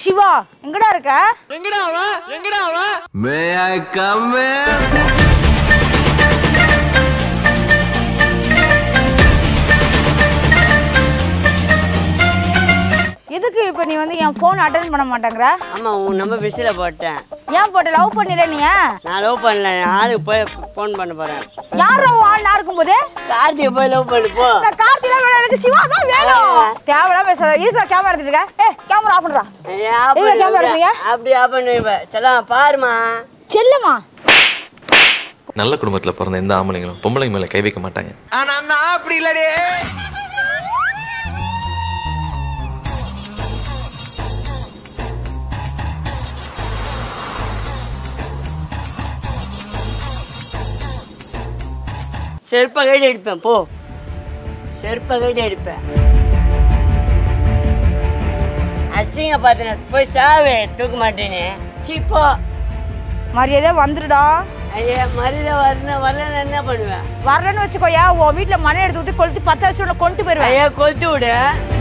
சிவா எங்கடா இருக்க எங்கடா அவன் எங்கடா அவன் மே ஐ கம் எதுக்கு இப்ப நீ வந்து என் போன் அட்டன் பண்ண மாட்டேங்கிற ஆமா உன் நம்பர் பிஸியில் போட்டேன் ஏன் போட்டு லவ் பண்ணல நீ நான் லவ் பண்ணல என் ஆளுக்கு போய் ஃபோன் பண்ண போறேன் யார் ஆள் இருக்கும் போது கார்த்திகை போய் லவ் பண்ணு போ நான் கார்த்திலாம் வேணும் எனக்கு சிவா தான் வேணும் தேவையில்லாம் பேசாத இதுக்கு கேமரா எடுத்துட்டு இருக்க ஏ கேமரா ஆஃப் பண்றா ஏய், ஆப் எங்க பண்ணு, camera எடுத்தீங்க? அப்படி ஆப் பண்ணுவேன் செல்லாம் பாருமா செல்லம்மா நல்ல குடும்பத்தில் பிறந்த எந்த ஆம்பளைங்களும் பொம்பளைங்க மேலே கை வைக்க மாட்டாங்க ஆனா நான் அப்படி இல்லடே செருப்ப கைடு அடிப்பேன் போ செருப்ப கைடு அடிப்பேன் அசிங்க பார்த்தேன் போய் சாவே தூக்க மாட்டேனே சீப்போ மரியாதை வந்துடுடா ஐயா மரியாதை வரணும் வரலன்னு என்ன பண்ணுவேன் வரலன்னு வச்சுக்கோயா உன் வீட்டுல மனை எடுத்து ஊத்தி கொளுத்தி பத்து வருஷம் கொண்டு போயிருவேன் ஐயா கொத்து விடு